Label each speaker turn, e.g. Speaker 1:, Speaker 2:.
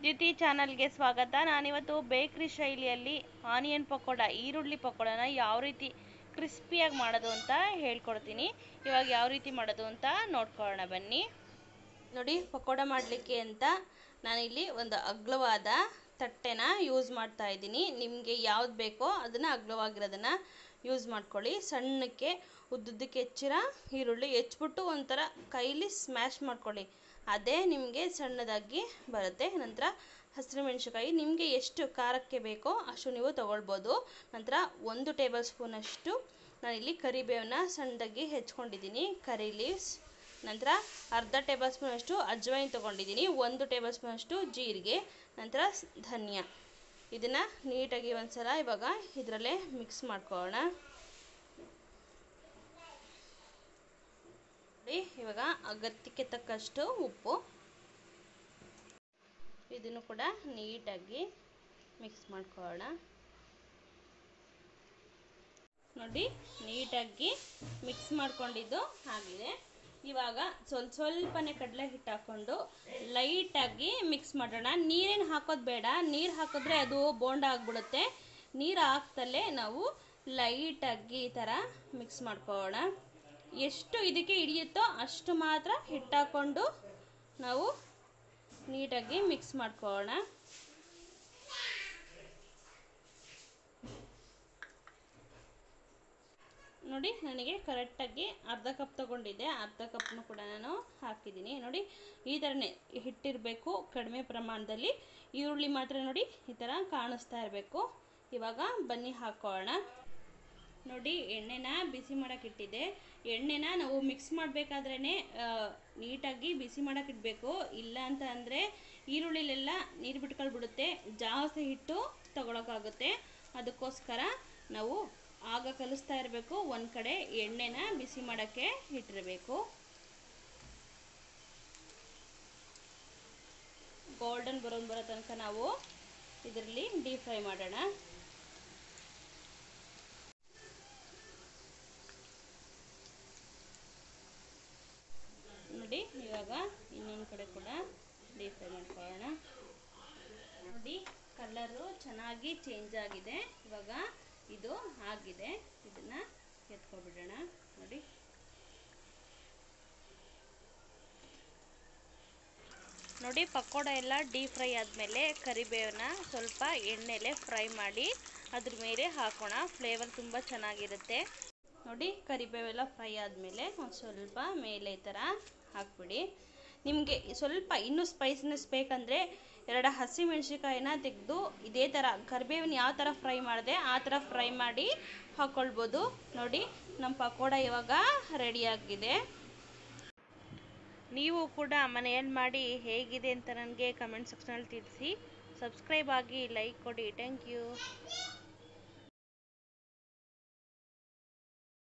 Speaker 1: ದ್ಯುತಿ ಚಾನಲ್ಗೆ ಸ್ವಾಗತ ನಾನಿವತ್ತು ಬೇಕ್ರಿ ಶೈಲಿಯಲ್ಲಿ ಆನಿಯನ್ ಪಕೋಡ ಈರುಳ್ಳಿ ಪಕೋಡನ ಯಾವ ರೀತಿ ಕ್ರಿಸ್ಪಿಯಾಗಿ ಮಾಡೋದು ಅಂತ ಹೇಳ್ಕೊಡ್ತೀನಿ ಇವಾಗ ಯಾವ ರೀತಿ ಮಾಡೋದು ಅಂತ ನೋಡ್ಕೊಳ್ಳೋಣ ಬನ್ನಿ ನೋಡಿ ಪಕೋಡ ಮಾಡಲಿಕ್ಕೆ ಅಂತ ನಾನಿಲ್ಲಿ ಒಂದು ಅಗ್ಲವಾದ ತಟ್ಟೆನ ಯೂಸ್ ಮಾಡ್ತಾ ಇದ್ದೀನಿ ನಿಮಗೆ ಯಾವ್ದು ಬೇಕೋ ಅದನ್ನು ಅಗ್ಲವಾಗಿರೋದನ್ನು ಯೂಸ್ ಮಾಡ್ಕೊಳ್ಳಿ ಸಣ್ಣಕ್ಕೆ ಉದ್ದುದ್ದಕ್ಕೆ ಹೆಚ್ಚಿರ ಈರುಳ್ಳಿ ಹೆಚ್ಚಿಬಿಟ್ಟು ಒಂಥರ ಕೈಲಿ ಸ್ಮ್ಯಾಶ್ ಮಾಡ್ಕೊಳ್ಳಿ ಅದೇ ನಿಮಗೆ ಸಣ್ಣದಾಗಿ ಬರುತ್ತೆ ನಂತರ ಹಸಿರು ಮೆಣಸಿನ್ಕಾಯಿ ನಿಮಗೆ ಎಷ್ಟು ಖಾರಕ್ಕೆ ಬೇಕೋ ಅಷ್ಟು ನೀವು ತೊಗೊಳ್ಬೋದು ನಂತರ ಒಂದು ಟೇಬಲ್ ಸ್ಪೂನಷ್ಟು ನಾನಿಲ್ಲಿ ಕರಿಬೇವನ್ನ ಸಣ್ಣದಾಗಿ ಹೆಚ್ಕೊಂಡಿದ್ದೀನಿ ಕರಿ ಲೀವ್ಸ್ ನಂತರ ಅರ್ಧ ಟೇಬಲ್ ಸ್ಪೂನಷ್ಟು ಅಜ್ವೈನ್ ತೊಗೊಂಡಿದ್ದೀನಿ ಒಂದು ಟೇಬಲ್ ಸ್ಪೂನಷ್ಟು ಜೀರಿಗೆ ನಂತರ ಧನಿಯಾ ಇದನ್ನು ನೀಟಾಗಿ ಒಂದ್ಸಲ ಇವಾಗ ಇದರಲ್ಲೇ ಮಿಕ್ಸ್ ಮಾಡ್ಕೊಳ್ಳೋಣ ನೋಡಿ ಇವಾಗ ಅಗತ್ಯಕ್ಕೆ ತಕ್ಕಷ್ಟು ಉಪ್ಪು ಇದನ್ನು ಕೂಡ ನೀಟಾಗಿ ಮಿಕ್ಸ್ ಮಾಡ್ಕೊಳ್ಳೋಣ ನೋಡಿ ನೀಟಾಗಿ ಮಿಕ್ಸ್ ಮಾಡ್ಕೊಂಡಿದ್ದು ಆಗಿದೆ ಇವಾಗ ಸ್ವಲ್ಪ ಸ್ವಲ್ಪನೇ ಕಡಲೆ ಹಿಟ್ಟು ಹಾಕ್ಕೊಂಡು ಲೈಟಾಗಿ ಮಿಕ್ಸ್ ಮಾಡೋಣ ನೀರೇನು ಹಾಕೋದು ಬೇಡ ನೀರು ಹಾಕಿದ್ರೆ ಅದು ಬೋಂಡ ಆಗಿಬಿಡುತ್ತೆ ನೀರು ಹಾಕ್ದಲ್ಲೇ ನಾವು ಲೈಟಾಗಿ ಈ ಥರ ಮಿಕ್ಸ್ ಮಾಡ್ಕೊಳ್ಳೋಣ ಎಷ್ಟು ಇದಕ್ಕೆ ಹಿಡಿಯುತ್ತೋ ಅಷ್ಟು ಮಾತ್ರ ಹಿಟ್ಟು ಹಾಕ್ಕೊಂಡು ನಾವು ನೀಟಾಗಿ ಮಿಕ್ಸ್ ಮಾಡ್ಕೊಳ್ಳೋಣ ನೋಡಿ ನನಗೆ ಕರೆಕ್ಟಾಗಿ ಅರ್ಧ ಕಪ್ ತೊಗೊಂಡಿದ್ದೆ ಅರ್ಧ ಕಪ್ನು ಕೂಡ ನಾನು ಹಾಕಿದ್ದೀನಿ ನೋಡಿ ಈ ಥರನೇ ಹಿಟ್ಟಿರಬೇಕು ಕಡಿಮೆ ಪ್ರಮಾಣದಲ್ಲಿ ಈರುಳ್ಳಿ ಮಾತ್ರ ನೋಡಿ ಈ ಥರ ಕಾಣಿಸ್ತಾ ಇರಬೇಕು ಇವಾಗ ಬನ್ನಿ ಹಾಕೋಣ ನೋಡಿ ಎಣ್ಣೆನ ಬಿಸಿ ಮಾಡೋಕೆ ಇಟ್ಟಿದ್ದೆ ಎಣ್ಣೆನ ನಾವು ಮಿಕ್ಸ್ ಮಾಡಬೇಕಾದ್ರೇ ನೀಟಾಗಿ ಬಿಸಿ ಮಾಡೋಕೆ ಇಡಬೇಕು ಇಲ್ಲ ಅಂತ ಅಂದರೆ ಈರುಳ್ಳಿಲೆಲ್ಲ ನೀರು ಬಿಟ್ಕೊಳ್ಬಿಡುತ್ತೆ ಜಾಸ್ತಿ ಹಿಟ್ಟು ತಗೊಳಕ್ಕಾಗುತ್ತೆ ಅದಕ್ಕೋಸ್ಕರ ನಾವು ಆಗ ಕಲಿಸ್ತಾ ಇರಬೇಕು ಒಂದು ಕಡೆ ಎಣ್ಣೆನ ಬಿಸಿ ಮಾಡೋಕ್ಕೆ ಇಟ್ಟಿರಬೇಕು ಗೋಲ್ಡನ್ ಬರೋನ್ ಬರೋ ತನಕ ನಾವು ಇದರಲ್ಲಿ ಡೀಪ್ ಫ್ರೈ ಮಾಡೋಣ ನೋಡಿ ಇವಾಗ ಇನ್ನೊಂದು ಕಡೆ ಕೂಡ ಡೀಪ್ ಫ್ರೈ ಮಾಡ್ಕೊಳ್ಳೋಣ ನೋಡಿ ಕಲರು ಚೆನ್ನಾಗಿ ಚೇಂಜ್ ಆಗಿದೆ ಇವಾಗ ಇದು ಆಗಿದೆ ಇದನ್ನು ಎತ್ಕೊಬಿಡೋಣ ನೋಡಿ ನೋಡಿ ಪಕೋಡ ಎಲ್ಲ ಡೀಪ್ ಫ್ರೈ ಆದಮೇಲೆ ಕರಿಬೇವನ್ನ ಸ್ವಲ್ಪ ಎಣ್ಣೆಲೆ ಫ್ರೈ ಮಾಡಿ ಅದ್ರ ಮೇಲೆ ಹಾಕೋಣ ಫ್ಲೇವರ್ ತುಂಬ ಚೆನ್ನಾಗಿರುತ್ತೆ ನೋಡಿ ಕರಿಬೇವೆಲ್ಲ ಫ್ರೈ ಆದಮೇಲೆ ಒಂದು ಸ್ವಲ್ಪ ಮೇಲೆ ಈ ಥರ ಹಾಕ್ಬಿಡಿ ನಿಮಗೆ ಸ್ವಲ್ಪ ಇನ್ನೂ ಸ್ಪೈಸಿನೆಸ್ ಬೇಕಂದರೆ ಎರಡು ಹಸಿಮೆಣ್ಸಿಕಾಯಿನ ತೆಗೆದು ಇದೇ ಥರ ಕರಿಬೇವಿನ ಯಾವ ಥರ ಫ್ರೈ ಮಾಡಿದೆ ಆ ಥರ ಫ್ರೈ ಮಾಡಿ ಹಾಕ್ಕೊಳ್ಬೋದು ನೋಡಿ ನಮ್ಮ ಪಕೋಡ ಇವಾಗ ರೆಡಿಯಾಗಿದೆ ನೀವು ಕೂಡ ಮನೆಯಲ್ಲಿ ಮಾಡಿ ಹೇಗಿದೆ ಅಂತ ನನಗೆ ಕಮೆಂಟ್ ಸೆಕ್ಷನಲ್ಲಿ ತಿಳಿಸಿ ಸಬ್ಸ್ಕ್ರೈಬ್ ಆಗಿ ಲೈಕ್ ಕೊಡಿ ಥ್ಯಾಂಕ್ ಯು